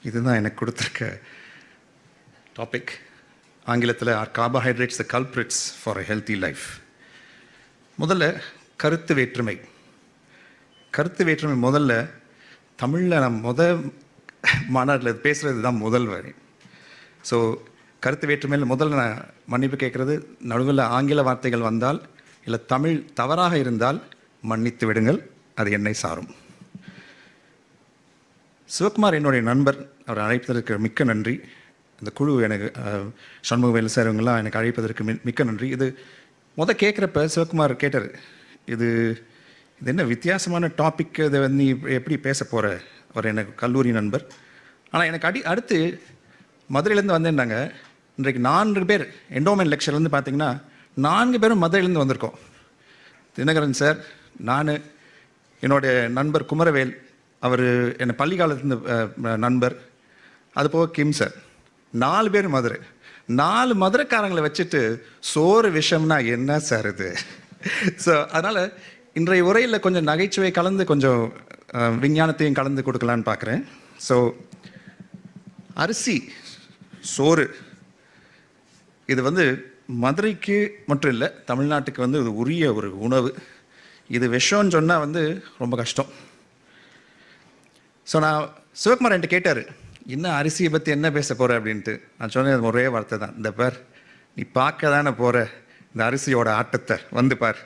இதுதான் எனக்கு கொடுத்துருக்க டாபிக் ஆங்கிலத்தில் are carbohydrates the culprits for a healthy life முதல்ல கருத்து வேற்றுமை கருத்து வேற்றுமை முதல்ல தமிழில் நான் முத மாநாட்டில் பேசுகிறது தான் முதல் வரி ஸோ கருத்து வேற்றுமையில் முதல்ல நான் மன்னிப்பு கேட்குறது நடுவில் ஆங்கில வார்த்தைகள் வந்தால் இல்லை தமிழ் தவறாக இருந்தால் மன்னித்து விடுங்கள் அது என்னை சாரும் சிவகுமார் என்னுடைய நண்பர் அவர் அழைப்பதற்கு மிக்க நன்றி இந்த குழு எனக்கு அஹ், சண்முகவேல் சார் இவங்கெல்லாம் எனக்கு அழைப்பதற்கு மி- மிக்க நன்றி இது முத கேட்குறப்ப சிவகுமார் கேட்டார் இது இது என்ன வித்தியாசமான டாபிக் இதை வந்து நீ எப்படி பேச போகிற அவர் எனக்கு கல்லூரி நண்பர் ஆனால் எனக்கு அடி அடுத்து மதுரையிலேருந்து வந்தேன்னாங்க இன்றைக்கு நான்கு பேர் எண்டோமென் லெக்சர்லேருந்து பார்த்தீங்கன்னா நான்கு பேரும் மதுரையிலேருந்து வந்திருக்கோம் தினகரன் சார் நான் என்னுடைய நண்பர் குமரவேல் அவர் என்னை பள்ளி காலத்து நண்பர் அது போக கிம் சார் நாலு பேர் மதுரை நாலு மதுரைக்காரங்களை வச்சுட்டு சோறு விஷம்னா என்ன சார் இது ஸோ அதனால் இன்றைய உரையில் கொஞ்சம் நகைச்சுவை கலந்து கொஞ்சம் அஹ், விஞ்ஞானத்தையும் கலந்து கொடுக்கலான்னு பார்க்குறேன் ஸோ அரிசி சோறு இது வந்து மதுரைக்கு மட்டும் இல்லை தமிழ்நாட்டுக்கு வந்து இது உரிய ஒரு உணவு இது விஷம்னு சொன்னால் வந்து ரொம்ப கஷ்டம் ஸோ நான் சிவகுமார் என்கிட்ட கேட்டார் இன்னும் அரிசியை பற்றி என்ன பேச போகிற அப்படின்ட்டு நான் சொன்னது ஒரே வார்த்தை தான் இந்த பார் நீ பார்க்க தானே போகிற இந்த அரிசியோட ஆட்டத்தை வந்து பார்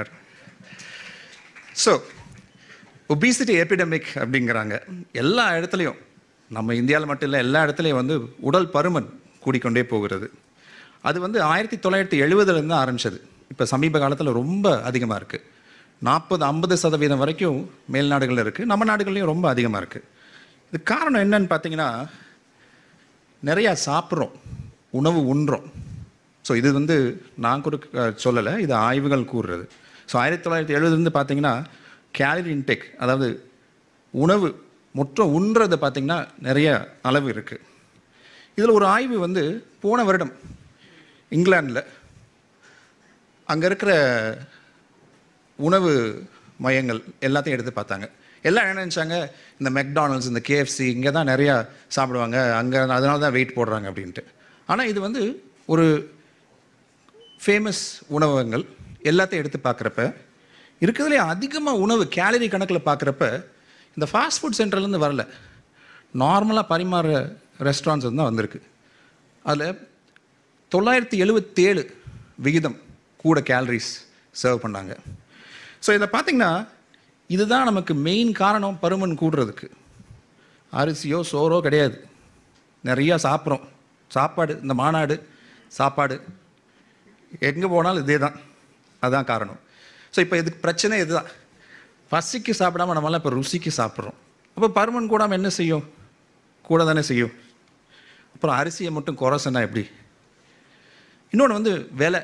ஸோ ஒபிசிட்டி எபிடமிக் அப்படிங்கிறாங்க எல்லா இடத்துலையும் நம்ம இந்தியாவில் மட்டும் இல்லை எல்லா இடத்துலையும் வந்து உடல் பருமன் கூடிக்கொண்டே போகிறது அது வந்து ஆயிரத்தி தொள்ளாயிரத்தி எழுபதுலேருந்து ஆரம்பிச்சது இப்போ சமீப காலத்தில் ரொம்ப அதிகமாக இருக்குது நாற்பது ஐம்பது சதவீதம் வரைக்கும் மேல் நாடுகளில் இருக்குது நம்ம நாடுகள்லையும் ரொம்ப அதிகமாக இருக்குது இது காரணம் என்னன்னு பார்த்தீங்கன்னா நிறையா சாப்பிட்றோம் உணவு உண்றோம் ஸோ இது வந்து நான் கொடுக்க சொல்லலை இது ஆய்வுகள் கூறுறது ஸோ ஆயிரத்தி தொள்ளாயிரத்தி எழுபதுலேருந்து பார்த்தீங்கன்னா கேலரி இன்டேக் அதாவது உணவு மொத்தம் உண்றது பார்த்தீங்கன்னா நிறைய அளவு இருக்குது இதில் ஒரு ஆய்வு வந்து போன வருடம் இங்கிலாந்தில் அங்கே இருக்கிற உணவு மையங்கள் எல்லாத்தையும் எடுத்து பார்த்தாங்க எல்லாம் என்ன நினச்சாங்க இந்த மெக்டானல்ட்ஸ் இந்த கேஎஃப்சி இங்கே தான் நிறையா சாப்பிடுவாங்க அங்கே அதனால தான் வெயிட் போடுறாங்க அப்படின்ட்டு ஆனால் இது வந்து ஒரு ஃபேமஸ் உணவகங்கள் எல்லாத்தையும் எடுத்து பார்க்குறப்ப இருக்கிறதுலே அதிகமாக உணவு கேலரி கணக்கில் பார்க்குறப்ப இந்த ஃபாஸ்ட் ஃபுட் சென்டர்லேருந்து வரல நார்மலாக பரிமாறுற ரெஸ்டாரண்ட்ஸ் தான் வந்திருக்கு அதில் தொள்ளாயிரத்தி எழுபத்தேழு விகிதம் கூட கேலரிஸ் சர்வ் பண்ணாங்க ஸோ இதை பார்த்தீங்கன்னா இதுதான் நமக்கு மெயின் காரணம் பருமன் கூடுறதுக்கு அரிசியோ சோறோ கிடையாது நிறையா சாப்பிட்றோம் சாப்பாடு இந்த மாநாடு சாப்பாடு எங்கே போனாலும் இதே தான் அதுதான் காரணம் ஸோ இப்போ இதுக்கு பிரச்சனை இதுதான் பசிக்கு சாப்பிடாம நம்மளாம் இப்போ ருசிக்கு சாப்பிட்றோம் அப்போ பருமன் கூடாமல் என்ன செய்யும் கூட தானே செய்யும் அப்புறம் அரிசியை மட்டும் குறை சொன்னா எப்படி இன்னொன்று வந்து விலை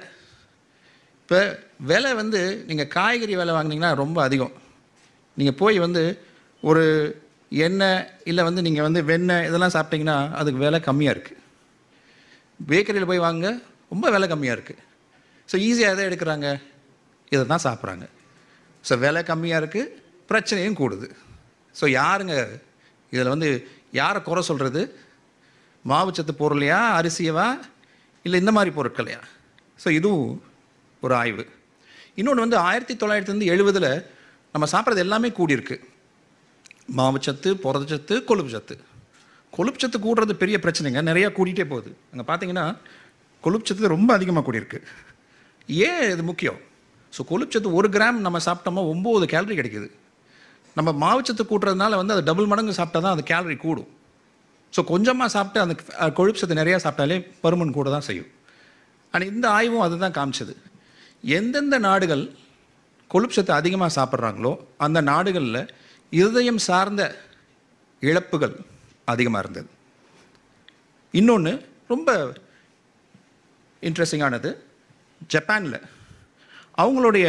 இப்போ விலை வந்து நீங்கள் காய்கறி விலை வாங்குனீங்கன்னா ரொம்ப அதிகம் நீங்கள் போய் வந்து ஒரு எண்ணெய் இல்லை வந்து நீங்கள் வந்து வெண்ணெய் இதெல்லாம் சாப்பிட்டீங்கன்னா அதுக்கு விலை கம்மியாக இருக்குது பேக்கரியில் போய் வாங்க ரொம்ப விலை கம்மியாக இருக்குது ஸோ ஈஸியாக எதை எடுக்கிறாங்க இதை தான் சாப்பிட்றாங்க ஸோ விலை கம்மியாக இருக்குது பிரச்சனையும் கூடுது ஸோ யாருங்க இதில் வந்து யாரை குறை சொல்கிறது மாவுச்சத்து பொருளையா அரிசியவா இல்லை இந்த மாதிரி பொருட்களையா ஸோ இதுவும் ஒரு ஆய்வு இன்னொன்று வந்து ஆயிரத்தி தொள்ளாயிரத்துலேருந்து எழுபதில் நம்ம சாப்பிட்றது எல்லாமே கூடியிருக்கு மாவுச்சத்து புரதச்சத்து கொழுப்பு சத்து கொழுப்பு சத்து கூடுறது பெரிய பிரச்சனைங்க நிறையா கூடிட்டே போகுது அங்கே பார்த்தீங்கன்னா கொழுப்பு சத்து ரொம்ப அதிகமாக கூடியிருக்கு ஏன் இது முக்கியம் ஸோ கொழுப்பு சத்து ஒரு கிராம் நம்ம சாப்பிட்டோமா ஒம்பது கேலரி கிடைக்குது நம்ம மாவுச்சத்து கூட்டுறதுனால வந்து அது டபுள் மடங்கு சாப்பிட்டா தான் அது கேலரி கூடும் ஸோ கொஞ்சமாக சாப்பிட்டு அந்த அஹ், கொழுப்பு சத்து நிறையா சாப்பிட்டாலே பருமன் கூட தான் செய்யும் ஆனால் இந்த ஆய்வும் அதுதான் காமிச்சது எந்தெந்த நாடுகள் கொழுப்பு சத்து அதிகமாக சாப்பிட்றாங்களோ அந்த நாடுகளில் இருதயம் சார்ந்த இழப்புகள் அதிகமாக இருந்தது இன்னொன்று ரொம்ப இன்ட்ரெஸ்டிங்கானது ஜப்பானில் அவங்களுடைய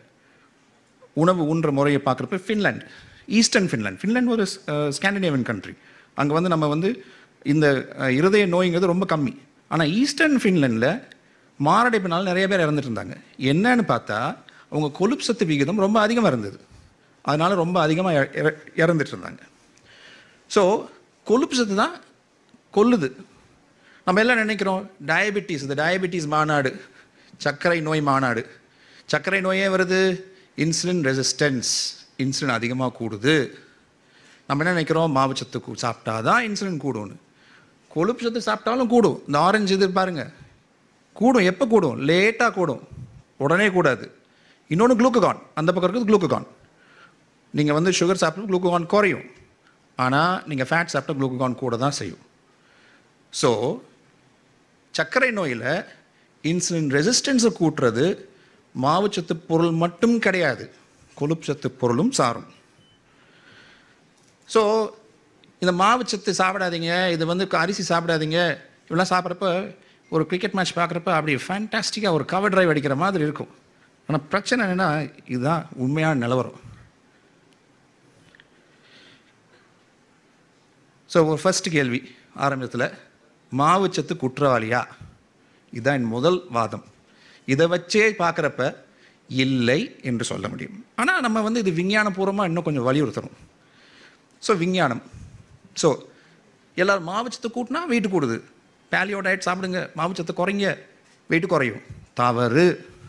உணவு உண்ற முறையை பார்க்குறப்ப ஃபின்லாண்ட் ஈஸ்டர்ன் ஃபின்லாண்ட் ஃபின்லாண்ட் ஒரு ஸ்காண்டினேவியன் கண்ட்ரி அங்கே வந்து நம்ம வந்து இந்த அஹ், இருதய நோய்ங்கிறது ரொம்ப கம்மி ஆனால் ஈஸ்டர்ன் ஃபின்லாண்டில் மாரடைப்பினால் நிறைய பேர் இறந்துட்டு இருந்தாங்க என்னன்னு பார்த்தா அவங்க கொழுப்பு சத்து விகிதம் ரொம்ப அதிகமாக இருந்தது அதனால ரொம்ப அதிகமாக இறந்துட்டு இருந்தாங்க ஸோ கொழுப்பு சத்து தான் கொல்லுது நம்ம எல்லாம் நினைக்கிறோம் டயபெட்டிஸ் இந்த டயபெட்டிஸ் மாநாடு சர்க்கரை நோய் மாநாடு சர்க்கரை நோயே வருது இன்சுலின் ரெசிஸ்டன்ஸ் இன்சுலின் அதிகமாக கூடுது நம்ம என்ன நினைக்கிறோம் மாவுச்சத்து கூ சாப்பிட்டா தான் இன்சுலின் கூடும்னு கொழுப்பு சத்து சாப்பிட்டாலும் கூடும் இந்த ஆரஞ்சு இது பாருங்க கூடும் எப்போ கூடும் லேட்டாக கூடும் உடனே கூடாது இன்னொன்று குளுக்ககான் அந்த பக்கம் இருக்குது குளுக்ககான் நீங்கள் வந்து சுகர் சாப்பிட்டு குளுக்கோகான் குறையும் ஆனால் நீங்கள் ஃபேட் சாப்பிட்டா குளுக்கோகான் கூட தான் செய்யும் ஸோ சர்க்கரை நோயில் இன்சுலின் ரெசிஸ்டன்ஸை கூட்டுறது மாவுச்சத்து பொருள் மட்டும் கிடையாது கொழுப்பு சத்து பொருளும் சாரும் ஸோ இந்த மாவுச்சத்து சாப்பிடாதீங்க இது வந்து அரிசி சாப்பிடாதீங்க இப்படிலாம் சாப்பிட்றப்ப ஒரு கிரிக்கெட் மேட்ச் பார்க்குறப்ப அப்படி ஃபேண்டாஸ்டிக்காக ஒரு கவர் டிரைவ் அடிக்கிற மாதிரி இருக்கும் ஆனால் பிரச்சனை என்னென்னா இதுதான் உண்மையான நிலவரம் ஸோ ஒரு ஃபர்ஸ்ட் கேள்வி ஆரம்பத்தில் மாவுச்சத்து குற்றவாளியா இதுதான் என் முதல் வாதம் இதை வச்சே பார்க்குறப்ப இல்லை என்று சொல்ல முடியும் ஆனால் நம்ம வந்து இது விஞ்ஞானபூர்வமாக இன்னும் கொஞ்சம் வலியுறுத்தணும் ஸோ விஞ்ஞானம் ஸோ எல்லோரும் மாவுச்சத்து கூட்டினா வெயிட் கூடுது பேலியோ டயட் சாப்பிடுங்க மாவுச்சத்து குறைங்க வெயிட் குறையும் தவறு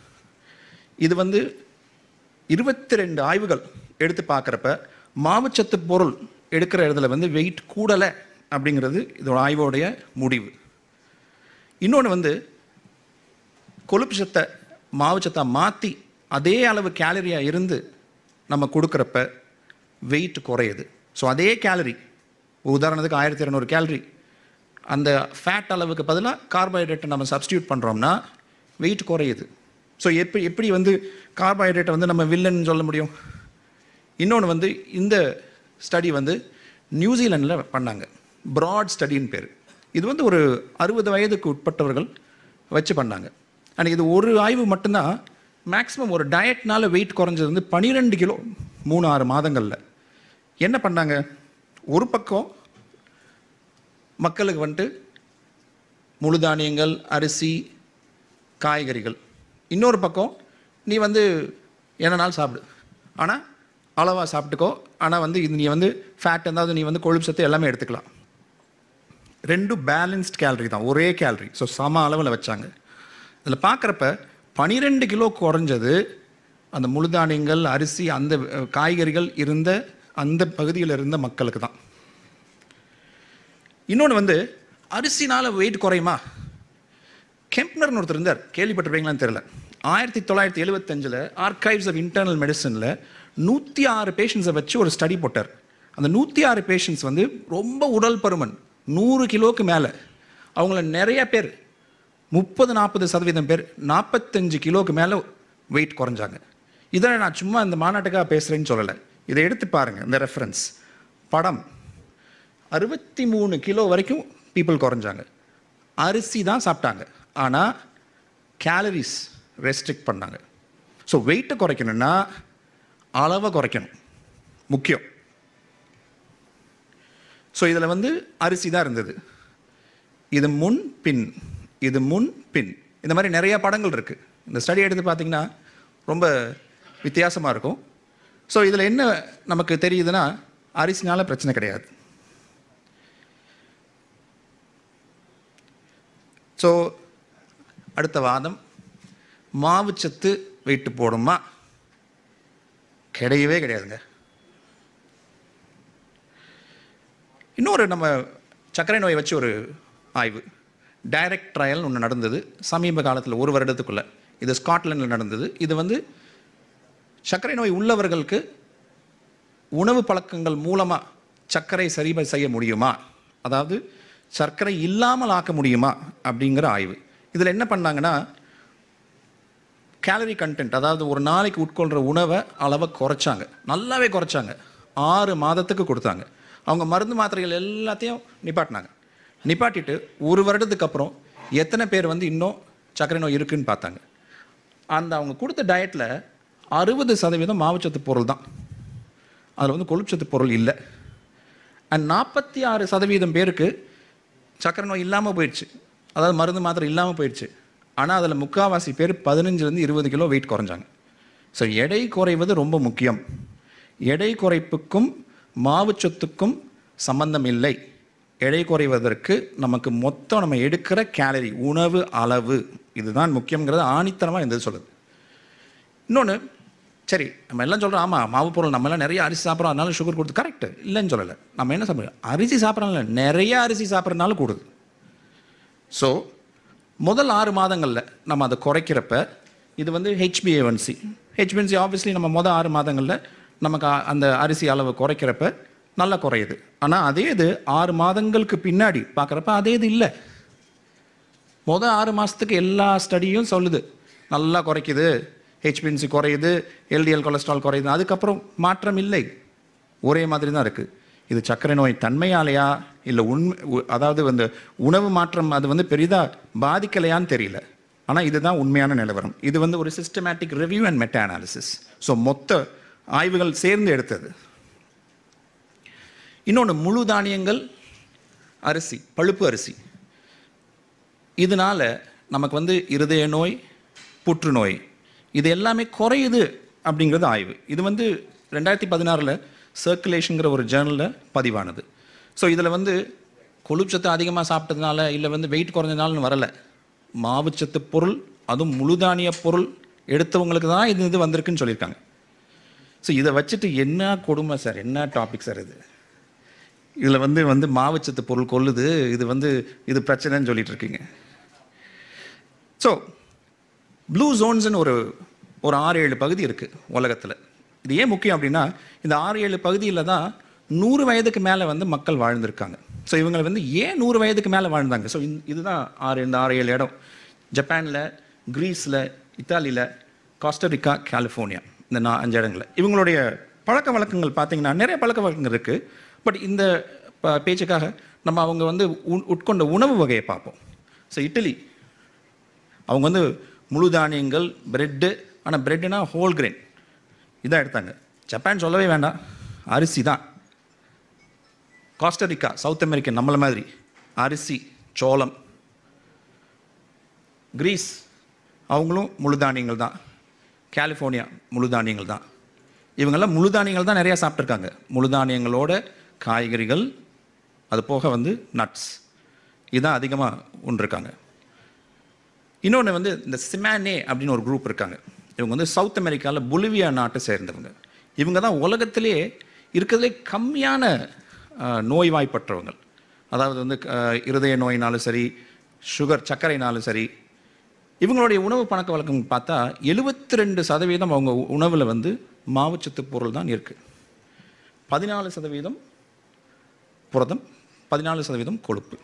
இது வந்து இருபத்தி ரெண்டு ஆய்வுகள் எடுத்து பார்க்குறப்ப மாவுச்சத்து பொருள் எடுக்கிற இடத்துல வந்து வெயிட் கூடலை அப்படிங்கிறது இதோட ஆய்வோடைய முடிவு இன்னொன்று வந்து கொழுப்பு சத்தை மாவுச்சத்தை மாற்றி அதே அளவு கேலரியாக இருந்து நம்ம கொடுக்குறப்ப வெயிட் குறையுது ஸோ அதே கேலரி உதாரணத்துக்கு ஆயிரத்தி இரநூறு கேலரி அந்த ஃபேட் அளவுக்கு பதிலாக கார்போஹைட்ரேட்டை நம்ம சப்ஸ்டியூட் பண்ணுறோம்னா வெயிட் குறையுது ஸோ எப்படி எப்படி வந்து கார்போஹைட்ரேட்டை வந்து நம்ம வில்லன்னு சொல்ல முடியும் இன்னொன்று வந்து இந்த ஸ்டடி வந்து நியூசிலாண்டில் பண்ணாங்க ப்ராட் ஸ்டடின்னு பேர் இது வந்து ஒரு அறுபது வயதுக்கு உட்பட்டவர்கள் வச்சு பண்ணாங்க அண்ட் இது ஒரு ஆய்வு மட்டும்தான் மேக்ஸிமம் ஒரு டயட்னால வெயிட் குறைஞ்சது வந்து பன்னிரெண்டு கிலோ மூணு ஆறு மாதங்களில் என்ன பண்ணாங்க ஒரு பக்கம் மக்களுக்கு வந்துட்டு முழு தானியங்கள் அரிசி காய்கறிகள் இன்னொரு பக்கம் நீ வந்து என்னனாலும் சாப்பிடு ஆனால் அளவாக சாப்பிட்டுக்கோ ஆனால் வந்து இது நீ வந்து ஃபேட் இருந்தாவது நீ வந்து கொழுப்பு சத்து எல்லாமே எடுத்துக்கலாம் ரெண்டும் பேலன்ஸ்ட் கேலரி தான் ஒரே கேலரி ஸோ சம அளவில் வச்சாங்க இதில் பார்க்குறப்ப பனிரெண்டு கிலோ குறைஞ்சது அந்த முழுதானியங்கள் அரிசி அந்த அஹ், காய்கறிகள் இருந்த அந்த பகுதியில் இருந்த மக்களுக்கு தான் இன்னொன்று வந்து அரிசினால வெயிட் குறையுமா கெம்ப்னர்னு ஒருத்தர் இருந்தார் கேள்விப்பட்டிருப்பீங்களான்னு தெரியல ஆயிரத்தி தொள்ளாயிரத்தி எழுபத்தஞ்சில் ஆர்கைவ்ஸ் ஆஃப் இன்டர்னல் மெடிசனில் நூற்றி ஆறு பேஷண்ட்ஸை வச்சு ஒரு ஸ்டடி போட்டார் அந்த நூற்றி ஆறு பேஷண்ட்ஸ் வந்து ரொம்ப உடல் பருமன் நூறு கிலோவுக்கு மேலே அவங்கள நிறைய பேர் முப்பது நாற்பது சதவீதம் பேர் நாற்பத்தஞ்சு கிலோவுக்கு மேலே வெயிட் குறைஞ்சாங்க இதை நான் சும்மா இந்த மாநாட்டுக்காக பேசுகிறேன்னு சொல்லலை இதை எடுத்து பாருங்கள் இந்த ரெஃபரன்ஸ் படம் அறுபத்தி மூணு கிலோ வரைக்கும் பீப்புள் குறைஞ்சாங்க அரிசி தான் சாப்பிட்டாங்க ஆனால் கேலரிஸ் ரெஸ்ட்ரிக்ட் பண்ணாங்க ஸோ வெயிட்டை குறைக்கணும்னா அளவை குறைக்கணும் முக்கியம் ஸோ இதில் வந்து அரிசி தான் இருந்தது இது முன் பின் இது முன் பின் இந்த மாதிரி நிறைய படங்கள் இருக்குது இந்த ஸ்டடி எடுத்து பார்த்தீங்கன்னா ரொம்ப வித்தியாசமாக இருக்கும் ஸோ இதில் என்ன நமக்கு தெரியுதுன்னா அரிசினால பிரச்சனை கிடையாது ஸோ அடுத்த வாதம் மாவுச்சத்து வெயிட்டு போடுமா கிடையவே கிடையாதுங்க இன்னொரு நம்ம சர்க்கரை நோயை வச்சு ஒரு ஆய்வு டைரக்ட் ட்ரையல் ஒன்று நடந்தது சமீப காலத்தில் ஒரு வருடத்துக்குள்ள இது ஸ்காட்லாண்டில் நடந்தது இது வந்து சர்க்கரை நோய் உள்ளவர்களுக்கு உணவு பழக்கங்கள் மூலமாக சர்க்கரை சரி செய்ய முடியுமா அதாவது சர்க்கரை இல்லாமல் ஆக்க முடியுமா அப்படிங்கிற ஆய்வு இதில் என்ன பண்ணாங்கன்னா கேலரி கண்டென்ட் அதாவது ஒரு நாளைக்கு உட்கொள்கிற உணவை அளவை குறைச்சாங்க நல்லாவே குறைச்சாங்க ஆறு மாதத்துக்கு கொடுத்தாங்க அவங்க மருந்து மாத்திரைகள் எல்லாத்தையும் நிப்பாட்டினாங்க நிப்பாட்டிட்டு ஒரு வருடத்துக்கு அப்புறம் எத்தனை பேர் வந்து இன்னும் சர்க்கரை நோய் இருக்குன்னு பார்த்தாங்க அந்த அவங்க கொடுத்த டயட்டில் அறுபது சதவீதம் மாவுச்சத்து பொருள் தான் அதில் வந்து கொழுப்புச்சத்து பொருள் இல்லை அண்ட் நாற்பத்தி ஆறு சதவீதம் பேருக்கு சர்க்கரை நோய் இல்லாமல் போயிடுச்சு அதாவது மருந்து மாத்திரை இல்லாமல் போயிடுச்சு ஆனால் அதில் முக்காவாசி பேர் பதினஞ்சுலேருந்து இருபது கிலோ வெயிட் குறைஞ்சாங்க ஸோ எடை குறைவது ரொம்ப முக்கியம் எடை குறைப்புக்கும் மாவுச்சத்துக்கும் சம்பந்தம் இல்லை எடை குறைவதற்கு நமக்கு மொத்தம் நம்ம எடுக்கிற கேலரி உணவு அளவு இதுதான் முக்கியங்கிறது ஆணித்தனமாக இந்த இது சொல்லுது இன்னொன்று சரி நம்ம எல்லாம் சொல்கிறோம் ஆமாம் மாவு பொருள் நம்ம எல்லாம் நிறைய அரிசி சாப்பிட்றோம் அதனால சுகர் கொடுத்து கரெக்ட் இல்லைன்னு சொல்லலை நம்ம என்ன சாப்பிடுறோம் அரிசி சாப்பிட்றோம்ல நிறைய அரிசி சாப்பிட்றதுனால கூடுது ஸோ முதல் ஆறு மாதங்களில் நம்ம அதை குறைக்கிறப்ப இது வந்து ஹெச்பிஏவன்சி ஹெச்பிஎன்சி ஆப்வியஸ்லி நம்ம முதல் ஆறு மாதங்களில் நமக்கு அ- அந்த அரிசி அளவு குறைக்கிறப்ப நல்லா குறையுது ஆனால் அதே இது ஆறு மாதங்களுக்கு பின்னாடி பார்க்குறப்ப அதே இது இல்லை மொதல் ஆறு மாதத்துக்கு எல்லா ஸ்டடியும் சொல்லுது நல்லா குறைக்குது ஹெச்பிஎன்சி குறையுது எல்டிஎல் கொலஸ்ட்ரால் குறையுது அதுக்கப்புறம் மாற்றம் இல்லை ஒரே மாதிரி தான் இருக்குது இது சர்க்கரை நோய் தன்மையாலையா இல்லை உண்மை உ- அதாவது வந்து உணவு மாற்றம் அது வந்து பெரிதாக பாதிக்கலையான்னு தெரியல ஆனால் இதுதான் உண்மையான நிலவரம் இது வந்து ஒரு systematic review and meta analysis so மொத்த ஆய்வுகள் சேர்ந்து எடுத்தது இன்னொன்று முழு தானியங்கள் அரிசி பழுப்பு அரிசி இதனால நமக்கு வந்து இருதய நோய் புற்றுநோய் இது எல்லாமே குறையுது அப்படிங்கிறது ஆய்வு இது வந்து ரெண்டாயிரத்தி பதினாறில் சர்க்குலேஷனுங்கிற ஒரு ஜேர்னலில் பதிவானது ஸோ இதில் வந்து கொழுப்புச்சத்து அதிகமாக சாப்பிட்டதுனால இல்லை வந்து வெயிட் குறைஞ்சதுனாலன்னு வரல மாவுச்சத்து பொருள் அதுவும் முழுதானிய பொருள் எடுத்தவங்களுக்கு தான் இது இது வந்திருக்குன்னு சொல்லியிருக்காங்க ஸோ இதை வச்சுட்டு என்ன கொடுமை சார் என்ன டாபிக் சார் இது இதில் வந்து வந்து மாவுச்சத்து பொருள் கொல்லுது இது வந்து இது பிரச்சனைன்னு சொல்லிட்டு இருக்கீங்க ஸோ ப்ளூ ஜோன்ஸ்னு ஒரு ஒரு ஆறு ஏழு பகுதி இருக்குது உலகத்தில் இது ஏன் முக்கியம் அப்படின்னா இந்த ஆறு ஏழு பகுதியில் தான் நூறு வயதுக்கு மேலே வந்து மக்கள் வாழ்ந்திருக்காங்க ஸோ இவங்க வந்து ஏன் நூறு வயதுக்கு மேலே வாழ்ந்தாங்க ஸோ இதுதான் ஆறு இந்த ஆறு ஏழு இடம் ஜப்பானில் கிரீஸில் இத்தாலியில் காஸ்டரிக்கா கலிஃபோர்னியா இந்த நான் அஞ்சு இடங்களில் இவங்களுடைய பழக்க வழக்கங்கள் பார்த்தீங்கன்னா நிறைய பழக்க வழக்கங்கள் இருக்குது பட் இந்த ப- பேச்சுக்காக நம்ம அவங்க வந்து உண்- உட்கொண்ட உணவு வகையை பார்ப்போம் ஸோ இட்டலி அவங்க வந்து முழு தானியங்கள் பிரெட்டு ஆனால் பிரெட்டுனா ஹோல் கிரெயின் இதான் எடுத்தாங்க ஜப்பான் சொல்லவே வேண்டாம் அரிசி தான் காஸ்டரிக்கா சவுத் அமெரிக்கன் நம்மள மாதிரி அரிசி சோளம் கிரீஸ் அவங்களும் முழு தானியங்கள் தான் கலிஃபோர்னியா முழு தானியங்கள் தான் இவங்கெல்லாம் முழு தானியங்கள் தான் நிறையா சாப்பிட்ருக்காங்க முழு தானியங்களோட காய்கறிகள் அது போக வந்து நட்ஸ் இதான் அதிகமாக உண்டிருக்காங்க இன்னொன்று வந்து இந்த சிமானே அப்படின்னு ஒரு குரூப் இருக்காங்க இவங்க வந்து சவுத் அமெரிக்காவில் பொலிவியா நாட்டை சேர்ந்தவங்க இவங்க தான் உலகத்திலே இருக்கிறதுலே கம்மியான அஹ், நோய்வாய்ப்பற்றவங்க அதாவது வந்து அஹ், இருதய நோயினாலும் சரி சுகர் சர்க்கரைனாலும் சரி இவங்களுடைய உணவு பழக்க வழக்கம் பார்த்தா எழுபத்தி ரெண்டு சதவீதம் அவங்க உணவில் வந்து மாவுச்சத்து பொருள் தான் இருக்குது பதினாலு சதவீதம் புரதம் பதினாலு சதவீதம் கொழுப்பு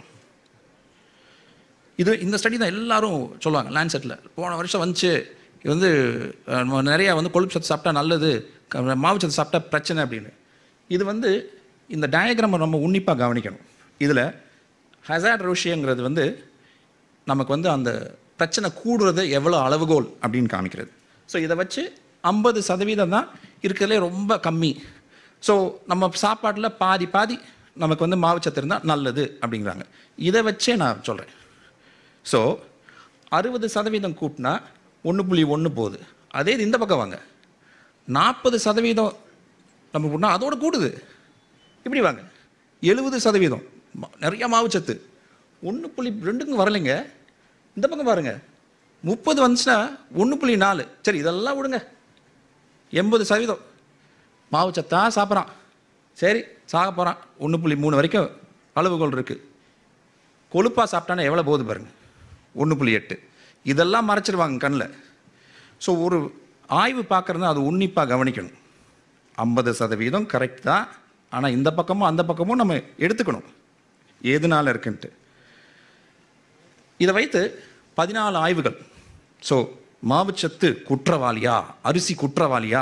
இது இந்த ஸ்டடி தான் எல்லாரும் சொல்லுவாங்க லேண்ட்செட்டில் போன வருஷம் வந்துச்சு இது வந்து அஹ், நம்ம நிறையா வந்து கொழுப்பு சத்து சாப்பிட்டா நல்லது க- மாவுச்சத்து சாப்பிட்டா பிரச்சனை அப்படின்னு இது வந்து இந்த டயக்ராமை நம்ம உன்னிப்பாக கவனிக்கணும் இதில் ஹசாட் ரோஷியங்கிறது வந்து நமக்கு வந்து அந்த பிரச்சனை கூடுறது எவ்வளோ அளவுகோல் அப்படின்னு காமிக்கிறது ஸோ இதை வச்சு ஐம்பது சதவீதம் தான் இருக்கிறதுலே ரொம்ப கம்மி ஸோ நம்ம சாப்பாட்டில் பாதி பாதி நமக்கு வந்து மாவுச்சத்து இருந்தால் நல்லது அப்படிங்கிறாங்க இதை வச்சே நான் சொல்கிறேன் ஸோ அறுபது சதவீதம் கூட்டினா ஒன்று புள்ளி ஒன்று போகுது அதே இது இந்த பக்கம் வாங்க நாற்பது சதவீதம் நம்ம கூட்டினா அதோட கூடுது இப்படி வாங்க எழுபது சதவீதம் ம- நிறைய மாவுச்சத்து ஒன்று புள்ளி ரெண்டுக்கும் வரலைங்க இந்த பக்கம் பாருங்க முப்பது வந்துச்சுன்னா ஒன்று புள்ளி நாலு சரி இதெல்லாம் விடுங்க எண்பது சதவீதம் மாவுச்சத்தா சாப்பிட்றான் சரி சாக போகிறான் ஒன்று புள்ளி மூணு வரைக்கும் அளவுகோல் இருக்குது கொழுப்பா சாப்பிட்டானா எவ்வளோ போகுது பாருங்க ஒன்று புள்ளி எட்டு இதெல்லாம் மறைச்சிருவாங்க கண்ணில் ஸோ ஒரு ஆய்வு பார்க்குறது அது உன்னிப்பாக கவனிக்கணும் ஐம்பது சதவீதம் கரெக்ட் தான் ஆனால் இந்த பக்கமும் அந்த பக்கமும் நம்ம எடுத்துக்கணும் எதுனால இருக்குன்ட்டு இதை வைத்து பதினாலு ஆய்வுகள் ஸோ மாவுச்சத்து குற்றவாளியா அரிசி குற்றவாளியா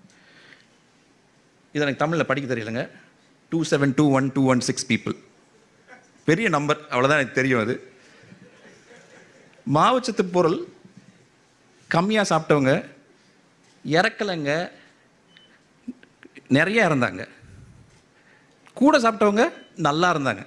இது எனக்கு தமிழில் படிக்க தெரியலங்க two seven two one two one six people பெரிய நம்பர் அவ்வளோதான் எனக்கு தெரியும் அது மாவுச்சத்து பொருள் கம்மியாக சாப்பிட்டவங்க இறக்கலைங்க நிறைய இருந்தாங்க கூட சாப்பிட்டவங்க நல்லா இருந்தாங்க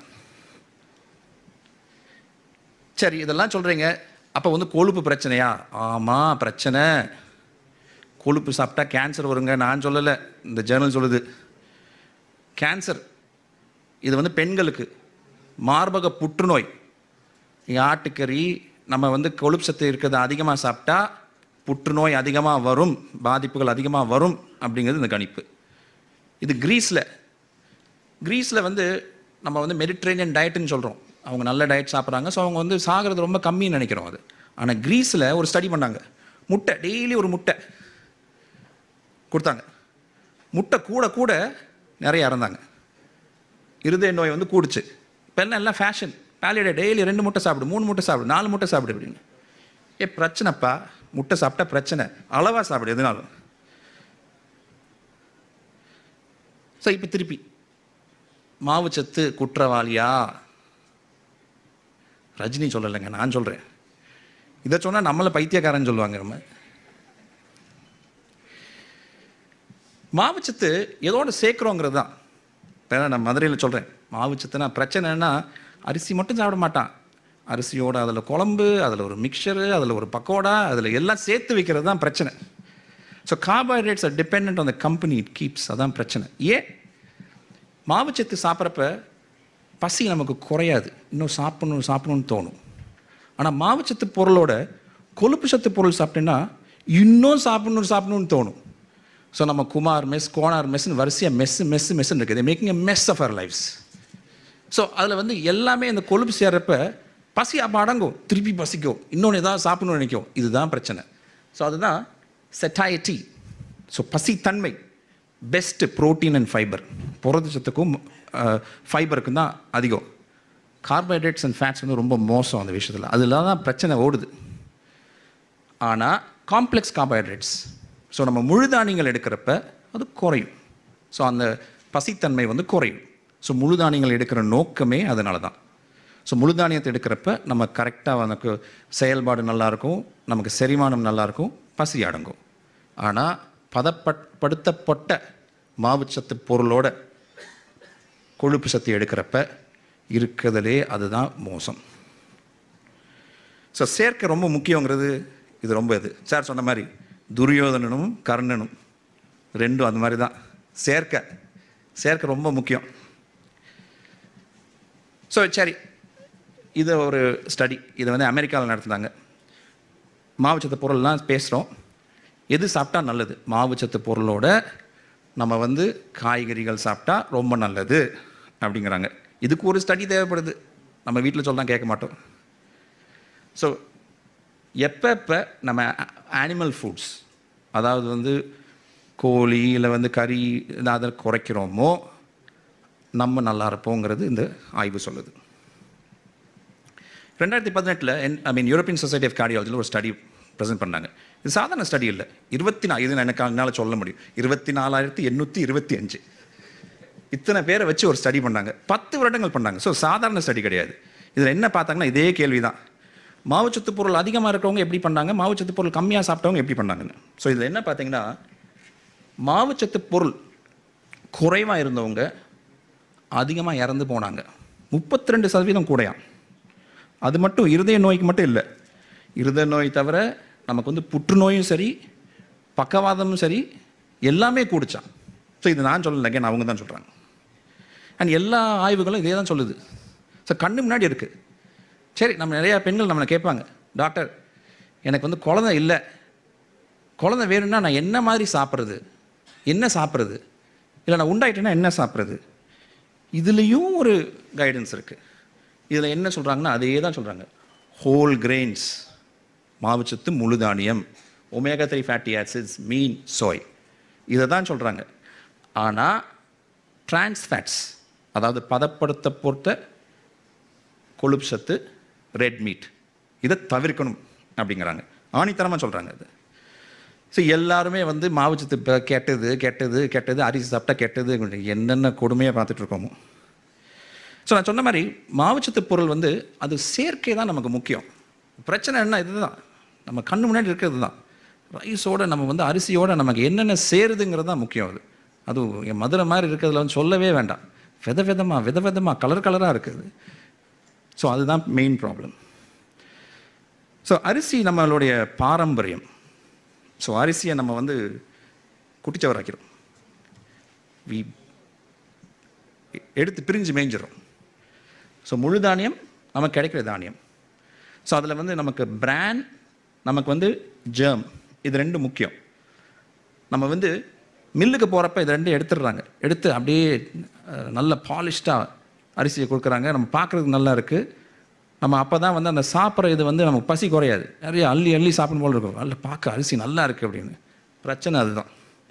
சரி இதெல்லாம் சொல்கிறீங்க அப்போ வந்து கொழுப்பு பிரச்சனையா ஆமாம் பிரச்சனை கொழுப்பு சாப்பிட்டா கேன்சர் வருங்க நான் சொல்லலை இந்த ஜேர்னல் சொல்லுது கேன்சர் இது வந்து பெண்களுக்கு மார்பக புற்றுநோய் இங்க ஆட்டுக்கறி நம்ம வந்து கொழுப்பு சத்து இருக்கிறது அதிகமாக சாப்பிட்டா புற்றுநோய் அதிகமாக வரும் பாதிப்புகள் அதிகமாக வரும் அப்படிங்கிறது இந்த கணிப்பு இது கிரீஸில் கிரீஸில் வந்து நம்ம வந்து மெடிட்ரேனியன் டயட்டுன்னு சொல்கிறோம் அவங்க நல்ல டயட் சாப்பிட்றாங்க ஸோ அவங்க வந்து சாகிறது ரொம்ப கம்மின்னு நினைக்கிறோம் அது ஆனால் கிரீஸில் ஒரு ஸ்டடி பண்ணாங்க முட்டை டெய்லி ஒரு முட்டை கொடுத்தாங்க முட்டை கூட கூட நிறைய இறந்தாங்க இருதய நோய் வந்து கூடுச்சு இப்போ எல்லாம் எல்லாம் ஃபேஷன் பேலியட டெய்லி ரெண்டு முட்டை சாப்பிடு மூணு முட்டை சாப்பிடு நாலு முட்டை சாப்பிடு அப்படின்னு ஏ பிரச்சனைப்பா முட்டை சாப்பிட்டா பிரச்சனை அளவாக சாப்பிடு எதுனாலும் ஸோ இப்போ திருப்பி மாவுச்சத்து குற்றவாளியா ரஜினி சொல்லலைங்க நான் சொல்கிறேன் இதை சொன்னால் நம்மளை பைத்தியக்காரன் சொல்லுவாங்க நம்ம மாவுச்சத்து எதோட சேர்க்குறோங்கிறது தான் இப்போ நான் மதுரையில் சொல்கிறேன் மாவுச்சத்துனா பிரச்சனைன்னா அரிசி மட்டும் சாப்பிட மாட்டான் அரிசியோட அதில் குழம்பு அதில் ஒரு மிக்சரு அதில் ஒரு பக்கோடா அதில் எல்லாம் சேர்த்து வைக்கிறது தான் பிரச்சனை so carbohydrates are depend on the company it keeps அதான் பிரச்சனை ஏன் மாவுச்சத்து சாப்பிட்றப்ப பசி நமக்கு குறையாது இன்னும் சாப்பிடணும் சாப்பிடணும்னு தோணும் ஆனால் மாவுச்சத்து பொருளோட கொழுப்பு சத்து பொருள் சாப்பிட்டேன்னா இன்னும் சாப்பிடணும் சாப்பிடணும்னு தோணும் ஸோ நம்ம குமார் மெஸ் கோனார் மெஸ்ன்னு வரிசையாக மெஸ் மெஸ் மெஸ்ன்னு இருக்குது making a mess of our lives so அதில் வந்து எல்லாமே இந்த கொழுப்பு சேர்றப்ப பசி அப்போ அடங்கும் திருப்பி பசிக்கும் இன்னொன்று ஏதாவது சாப்பிடணும்னு நினைக்கும் இதுதான் பிரச்சனை ஸோ அதுதான் செட்டாயட்டி ஸோ பசித்தன்மை பெஸ்ட்டு ப்ரோட்டீன் அண்ட் ஃபைபர் புரதச்சத்துக்கும் ஃபைபருக்கும் தான் அதிகம் கார்போஹைட்ரேட்ஸ் அண்ட் ஃபேட்ஸ் வந்து ரொம்ப மோசம் அந்த விஷயத்தில் அதில் தான் பிரச்சனை ஓடுது ஆனால் காம்ப்ளெக்ஸ் கார்போஹைட்ரேட்ஸ் ஸோ நம்ம முழுதானியங்கள் எடுக்கிறப்ப அது குறையும் ஸோ அந்த பசித்தன்மை வந்து குறையும் ஸோ முழுதானியங்கள் எடுக்கிற நோக்கமே அதனால தான் ஸோ முழுதானியத்தை எடுக்கிறப்ப நம்ம கரெக்டாக நமக்கு செயல்பாடு நல்லாயிருக்கும் நமக்கு செரிமானம் நல்லாயிருக்கும் பசி அடங்கும் ஆனால் பதப்படுத்தப்பட்ட மாவுச்சத்து பொருளோட கொழுப்பு சத்து எடுக்கிறப்ப இருக்கிறதுலே அதுதான் மோசம் ஸோ சேர்க்கை ரொம்ப முக்கியங்கிறது இது ரொம்ப இது சார் சொன்ன மாதிரி துரியோதனனும் கர்ணனும் ரெண்டும் அந்த மாதிரி தான் சேர்க்கை சேர்க்கை ரொம்ப முக்கியம் ஸோ சரி இது ஒரு ஸ்டடி இதை வந்து அமெரிக்காவில் நடத்துனாங்க மாவுச்சத்து பொருள்லாம் பேசுகிறோம் எது சாப்பிட்டா நல்லது மாவுச்சத்து பொருளோட நம்ம வந்து காய்கறிகள் சாப்பிட்டா ரொம்ப நல்லது அப்படிங்கிறாங்க இதுக்கு ஒரு ஸ்டடி தேவைப்படுது நம்ம வீட்டில் சொல்லலாம் கேட்க மாட்டோம் ஸோ எப்பப்போ நம்ம அனிமல் ஃபுட்ஸ் அதாவது வந்து கோழி இல்லை வந்து கறி அதை குறைக்கிறோமோ நம்ம நல்லா இருப்போங்கிறது இந்த ஆய்வு சொல்லுது ரெண்டாயிரத்தி பதினெட்டில் I mean European society of கார்டியாலஜியில் ஒரு ஸ்டடி ப்ரெசென்ட் பண்ணாங்க இது சாதாரண ஸ்டடி இல்லை இருபத்தி நா இது எனக்கு என்னால் சொல்ல முடியும் இருபத்தி நாலாயிரத்தி எண்ணூற்றி இருபத்தி அஞ்சு இத்தனை பேரை வச்சு ஒரு ஸ்டடி பண்ணாங்க பத்து வருடங்கள் பண்ணாங்க ஸோ சாதாரண ஸ்டடி கிடையாது இதில் என்ன பார்த்தாங்கன்னா இதே கேள்வி தான் மாவுச்சத்து பொருள் அதிகமாக இருக்கிறவங்க எப்படி பண்ணாங்க மாவுச்சத்து பொருள் கம்மியாக சாப்பிட்டவங்க எப்படி பண்ணாங்கன்னு ஸோ இதில் என்ன பார்த்தீங்கன்னா மாவுச்சத்து பொருள் குறைவாக இருந்தவங்க அதிகமாக இறந்து போனாங்க முப்பத்தி ரெண்டு சதவீதம் கூடையாம் அது மட்டும் இருதய நோய்க்கு மட்டும் இல்லை இருதய நோய் தவிர நமக்கு வந்து புற்றுநோயும் சரி பக்கவாதமும் சரி எல்லாமே கூடிச்சான் ஸோ இது நான் சொல்லலைங்க நான் அவங்க தான் சொல்கிறாங்க அண்ட் எல்லா ஆய்வுகளும் இதே தான் சொல்லுது ஸோ கண்ணு முன்னாடி இருக்குது சரி நம்ம நிறையா பெண்கள் நம்மளை கேட்பாங்க டாக்டர் எனக்கு வந்து குழந்தை இல்லை குழந்தை வேணும்னா நான் என்ன மாதிரி சாப்பிட்றது என்ன சாப்பிட்றது இல்லை நான் உண்டாயிட்டேன்னா என்ன சாப்பிட்றது இதுலேயும் ஒரு கைடன்ஸ் இருக்குது இதில் என்ன சொல்கிறாங்கன்னா அதே தான் சொல்கிறாங்க ஹோல் கிரெயின்ஸ் மாவுச்சத்து முழுதானியம் ஒமேகா த்ரீ ஃபேட்டி ஆசிட்ஸ் மீன் சோய் இதை தான் சொல்கிறாங்க ஆனால் ட்ரான்ஸ் ஃபேட்ஸ் அதாவது பதப்படுத்தப்பட்ட கொழுப்பு சத்து ரெட் மீட் இதை தவிர்க்கணும் அப்படிங்கிறாங்க ஆணித்தரமாக சொல்கிறாங்க அது ஸோ எல்லாருமே வந்து மாவுச்சத்து இப்போ கெட்டது கெட்டது கெட்டது அரிசி சாப்பிட்டா கெட்டது என்னென்ன கொடுமையாக பார்த்துட்டு இருக்கோமோ ஸோ நான் சொன்ன மாதிரி மாவுச்சத்து பொருள் வந்து அது சேர்க்கை தான் நமக்கு முக்கியம் பிரச்சனை என்ன இதுதான் நம்ம கண்ணு முன்னாடி இருக்கிறது தான் ரைஸோட நம்ம வந்து அரிசியோட நமக்கு என்னென்ன சேருதுங்கிறது தான் முக்கியம் அது அதுவும் என் மதுரை மாதிரி இருக்கிறதுல வந்து சொல்லவே வேண்டாம் வித விதமாக வித விதமாக கலர் கலராக இருக்குது ஸோ அதுதான் மெயின் ப்ராப்ளம் ஸோ அரிசி நம்மளுடைய பாரம்பரியம் ஸோ அரிசியை நம்ம வந்து குட்டிச்சவராக்கிறோம் வி எடுத்து பிரிஞ்சு மேய்ஞ்சிடும் ஸோ முழு தானியம் நமக்கு கிடைக்கிற தானியம் ஸோ அதில் வந்து நமக்கு பிராண்ட் நமக்கு வந்து ஜெர்ம் இது ரெண்டு முக்கியம் நம்ம வந்து மில்லுக்கு போகிறப்ப இது ரெண்டும் எடுத்துடுறாங்க எடுத்து அப்படியே அஹ், நல்ல பாலிஷ்டாக அரிசியை கொடுக்குறாங்க நம்ம பார்க்குறதுக்கு நல்லா இருக்குது நம்ம அப்போ தான் வந்து அந்த சாப்பிட்ற இது வந்து நமக்கு பசி குறையாது நிறைய அள்ளி அள்ளி சாப்பிடும் போல இருக்கும் நல்ல பார்க்க அரிசி நல்லா இருக்குது அப்படின்னு பிரச்சனை அதுதான்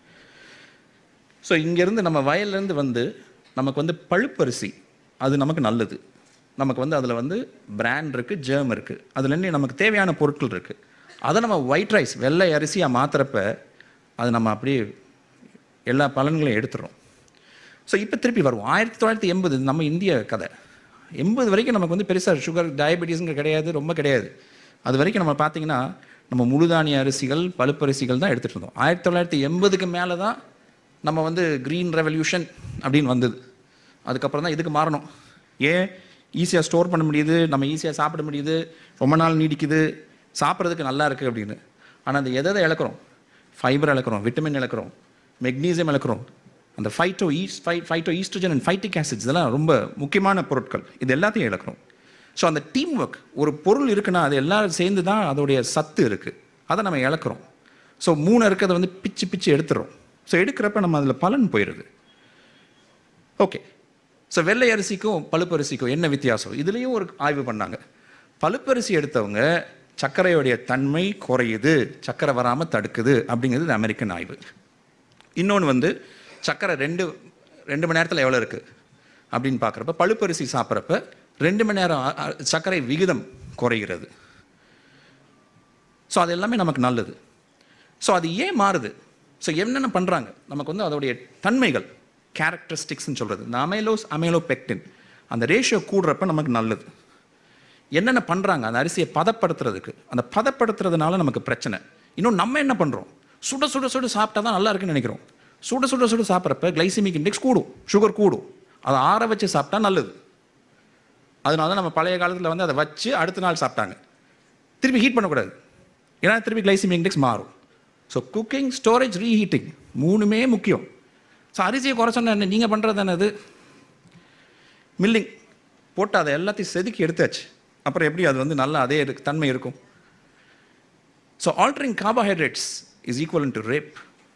ஸோ இங்கேருந்து நம்ம வயல்லேருந்து வந்து நமக்கு வந்து பழுப்பரிசி அது நமக்கு நல்லது நமக்கு வந்து அதில் வந்து பிராண்ட் இருக்குது ஜேர்ம் இருக்குது அதுலேருந்து நமக்கு தேவையான பொருட்கள் இருக்குது அதை நம்ம ஒயிட் ரைஸ் வெள்ளை அரிசியாக மாற்றுறப்ப அது நம்ம அப்படியே எல்லா பலன்களையும் எடுத்துடுறோம் ஸோ இப்போ திருப்பி வருவோம் ஆயிரத்தி தொள்ளாயிரத்தி எண்பது நம்ம இந்திய கதை எண்பது வரைக்கும் நமக்கு வந்து பெருசாக சுகர் டயபெட்டிஸுங்க கிடையாது ரொம்ப கிடையாது அது வரைக்கும் நம்ம பார்த்தீங்கன்னா நம்ம முழுதானிய அரிசிகள் பழுப்பரிசிகள் தான் எடுத்துகிட்டு இருந்தோம் ஆயிரத்தி தொள்ளாயிரத்தி எண்பதுக்கு மேலே தான் நம்ம வந்து க்ரீன் ரெவல்யூஷன் அப்படின்னு வந்தது அதுக்கப்புறம் தான் இதுக்கு மாறணும் ஏன் ஈஸியாக ஸ்டோர் பண்ண முடியுது நம்ம ஈஸியாக சாப்பிட முடியுது ரொம்ப நாள் நீடிக்குது சாப்பிட்றதுக்கு நல்லா இருக்குது அப்படின்னு ஆனால் அந்த எதை எதை இழக்கிறோம் ஃபைபர் இழக்கிறோம் விட்டமின் இழக்கிறோம் மெக்னீசியம் இழக்கிறோம் அந்த ஃபைட்டோ ஈஸ் ஃபை phyto oestrogen and phytic acids இதெல்லாம் ரொம்ப முக்கியமான பொருட்கள் இது எல்லாத்தையும் இழக்கிறோம் ஸோ அந்த டீம் ஒர்க் ஒரு பொருள் இருக்குன்னா அது எல்லாரும் சேர்ந்து தான் அதோடைய சத்து இருக்குது அதை நம்ம இழக்கிறோம் ஸோ மூணு இருக்கிறத வந்து பிச்சு பிச்சு எடுத்துடுறோம் ஸோ எடுக்கிறப்ப நம்ம அதில் பலன் போயிடுது ஓகே ஸோ வெள்ளை அரிசிக்கும் பழுப்பரிசிக்கும் என்ன வித்தியாசம் இதுலேயும் ஒரு ஆய்வு பண்ணாங்க பழுப்பரிசி எடுத்தவங்க சர்க்கரையுடைய தன்மை குறையுது சர்க்கரை வராமல் தடுக்குது அப்படிங்கிறது இது அமெரிக்கன் ஆய்வு இன்னொன்று வந்து சர்க்கரை ரெண்டு ரெண்டு மணி நேரத்தில் எவ்வளோ இருக்குது அப்படின்னு பார்க்குறப்ப பழுப்பரிசி சாப்பிட்றப்ப ரெண்டு மணி நேரம் அ- அ- சர்க்கரை விகிதம் குறைகிறது ஸோ அது எல்லாமே நமக்கு நல்லது ஸோ அது ஏன் மாறுது ஸோ என்னென்ன பண்ணுறாங்க நமக்கு வந்து அதோடைய தன்மைகள் கேரக்டரிஸ்டிக்ஸ்னு சொல்கிறது இந்த அமைலோஸ் அமைலோபெக்டின் அந்த ரேஷியோ கூடுறப்ப நமக்கு நல்லது என்னென்ன பண்ணுறாங்க அந்த அரிசியை பதப்படுத்துறதுக்கு அந்த பதப்படுத்துறதுனால நமக்கு பிரச்சனை இன்னும் நம்ம என்ன பண்ணுறோம் சுட சுட சுட சாப்பிட்டா தான் நல்லா இருக்குன்னு நினைக்கிறோம் சுட சுட சுட சாப்பிட்றப்ப கிளைசிமிக் இண்டெக்ஸ் கூடும் சுகர் கூடும் அதை ஆற வச்சு சாப்பிட்டா நல்லது அதனால தான் நம்ம பழைய காலத்தில் வந்து அதை வச்சு அடுத்த நாள் சாப்பிட்டாங்க திருப்பி ஹீட் பண்ணக்கூடாது ஏன்னா திருப்பி கிளைசிமிக் இண்டெக்ஸ் மாறும் ஸோ குக்கிங் ஸ்டோரேஜ் ரீஹீட்டிங் மூணுமே முக்கியம் ஸோ அரிசியை குறை சொன்ன என்ன நீங்கள் பண்ணுறது என்னது மில்லிங் போட்டு அதை எல்லாத்தையும் செதுக்கி எடுத்தாச்சு அப்புறம் எப்படி அது வந்து நல்லா அதே இருக்கு தன்மை இருக்கும் so altering carbohydrates is equal to rap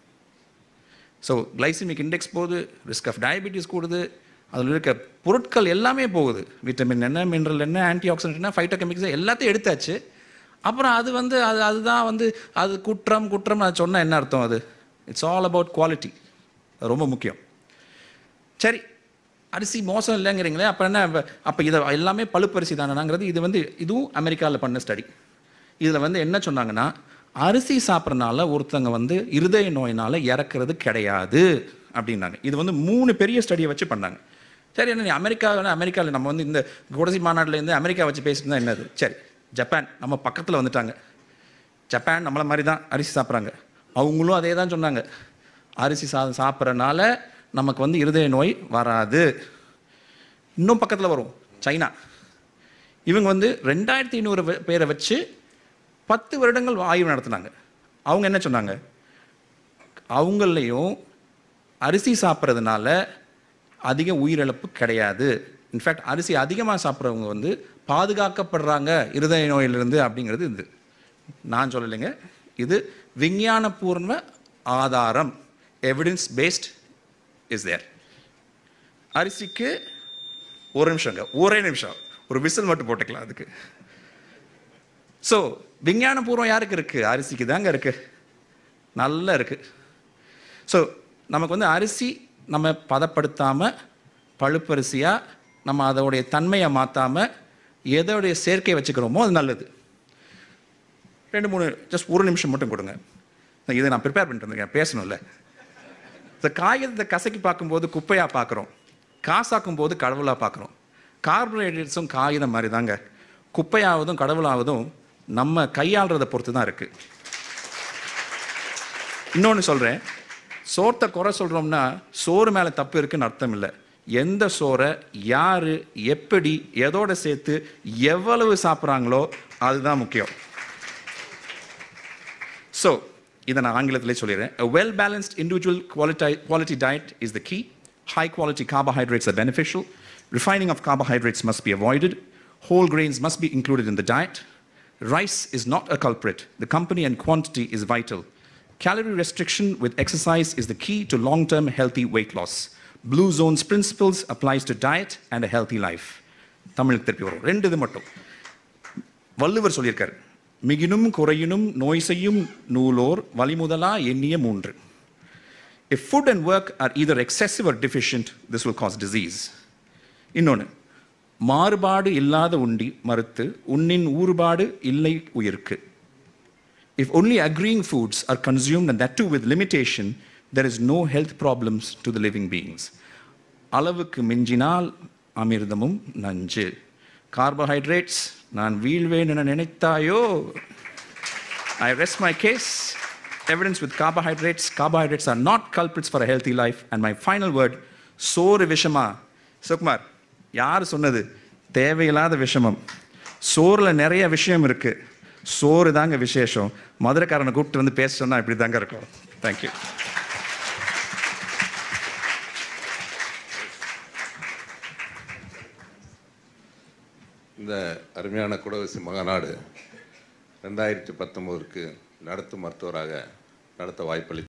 so glycaemic index போகுது ரிஸ்க் ஆஃப் டயபிட்டிஸ் கூடுது அதில் இருக்க பொருட்கள் எல்லாமே போகுது விட்டமின் என்ன மினரல் என்ன ஆன்டி ஆக்சிடென்ட் என்ன ஃபைட்டோகெமிக்ஸ் எல்லாத்தையும் எடுத்தாச்சு அப்புறம் அது வந்து அது அதுதான் வந்து அது குற்றம் குற்றம் நான் சொன்னால் என்ன அர்த்தம் அது இட்ஸ் ஆல் அபவுட் குவாலிட்டி ரொம்ப முக்கியம் சரி அரிசி மோசம் இல்லைங்கிறீங்களே அப்போ என்ன அப்போ இதை எல்லாமே பழுப்பரிசி தானேங்கிறது இது வந்து இதுவும் அமெரிக்காவில் பண்ண ஸ்டடி இதில் வந்து என்ன சொன்னாங்கன்னா அரிசி சாப்பிட்றனால ஒருத்தங்க வந்து இருதய நோயினால் இறக்குறது கிடையாது அப்படின்னாங்க இது வந்து மூணு பெரிய ஸ்டடியை வச்சு பண்ணாங்க சரி என்ன நீ அமெரிக்காவில் அமெரிக்காவில் நம்ம வந்து இந்த குடசி மாநாட்டிலேருந்து அமெரிக்கா வச்சு பேசிட்டு தான் என்னது சரி ஜப்பான் நம்ம பக்கத்தில் வந்துட்டாங்க ஜப்பான் நம்மளை மாதிரி தான் அரிசி சாப்பிட்றாங்க அவங்களும் அதே தான் சொன்னாங்க அரிசி சாதம் சாப்பிட்றனால நமக்கு வந்து இருதய நோய் வராது இன்னும் பக்கத்தில் வரும் சைனா இவங்க வந்து ரெண்டாயிரத்தி ஐநூறு பேரை வச்சு பத்து வருடங்கள் ஆய்வு நடத்துனாங்க அவங்க என்ன சொன்னாங்க அவங்களையும் அரிசி சாப்பிட்றதுனால அதிக உயிரிழப்பு கிடையாது இன்ஃபேக்ட் அரிசி அதிகமாக சாப்பிட்றவங்க வந்து பாதுகாக்கப்படுறாங்க இருதய நோயிலிருந்து அப்படிங்கிறது இது நான் சொல்லலைங்க இது விஞ்ஞானபூர்வ ஆதாரம் எவிடன்ஸ் பேஸ்ட் இஸ் தேர் அரிசிக்கு ஒரு நிமிஷங்க ஒரே நிமிஷம் ஒரு விசில் மட்டும் போட்டுக்கலாம் அதுக்கு ஸோ விஞ்ஞானபூர்வம் யாருக்கு இருக்கு அரிசிக்கு தாங்க இருக்கு நல்லா இருக்கு ஸோ நமக்கு வந்து அரிசி நம்ம பதப்படுத்தாமல் பழுப்பரிசியாக நம்ம அதோடைய தன்மையை மாற்றாமல் எதோடைய சேர்க்கை வச்சுக்கிறோமோ அது நல்லது ரெண்டு மூணு ஜஸ்ட் ஒரு நிமிஷம் மட்டும் கொடுங்க இதை நான் ப்ரிப்பேர் பண்ணிட்டு இருந்தேன் பேசணும்ல இந்த காகிதத்தை கசக்கி பார்க்கும்போது குப்பையாக பார்க்குறோம் காசாக்கும் போது கடவுளாக பார்க்குறோம் கார்போஹைட்ரேட்ஸும் காகிதம் மாதிரி தாங்க குப்பையாவதும் கடவுளாவதும் நம்ம கையாளுறதை பொறுத்து தான் இருக்குது இன்னொன்று சொல்கிறேன் சோத்தை குறை சொல்கிறோம்னா சோறு மேலே தப்பு இருக்குன்னு அர்த்தம் இல்லை எந்த சோறை யார் எப்படி எதோட சேர்த்து எவ்வளவு சாப்பிட்றாங்களோ அதுதான் முக்கியம் ஸோ இதை நான் ஆங்கிலத்திலே சொல்லிடுறேன் a well balanced individual quality quality diet is the key high quality carbohydrates are beneficial Refining of carbohydrates must be avoided. Whole grains must be included in the diet. Rice is not a culprit. The company and quantity is vital. Calorie restriction with exercise is the key to long-term healthy weight loss. Blue Zone's principles applies to diet and a healthy life. தமிழுக்கு திருப்பி வரும் ரெண்டு இது மட்டும் வள்ளுவர் சொல்லியிருக்காரு மிகினும் குறையினும் நோய் செய்யும் நூலோர் வலிமுதலா எண்ணிய மூன்று If food and work are either excessive or deficient, this will cause disease. இன்னொன்று மாறுபாடு இல்லாத உண்டி மறுத்து உன்னின் ஊறுபாடு இல்லை உயிர்க்கு If only agreeing foods are consumed and that too with limitation, there is no health problems to the living beings. அளவுக்கு மிஞ்சினால் அமிர்தமும் நஞ்சு carbohydrates நான் வீழ்வேன் என நினைத்தாயோ I rest my case. Evidence with carbohydrates. Carbohydrates are not culprits for a healthy life. And my final word, சோறு விஷமா சுகுமார் யார் சொன்னது தேவையில்லாத விஷமம் சோறில் நிறைய விஷயம் இருக்கு சோறு தாங்க விசேஷம் மதுரைக்காரனை கூப்பிட்டு வந்து பேச சொன்னா இப்படி தாங்க இருக்கும் தேங்க்யூ இந்த அருமையான குடவசி மகாநாடு ரெண்டாயிரத்தி பத்தொம்போதற்கு நடத்தும் மருத்துவராக நடத்த வாய்ப்பளித்த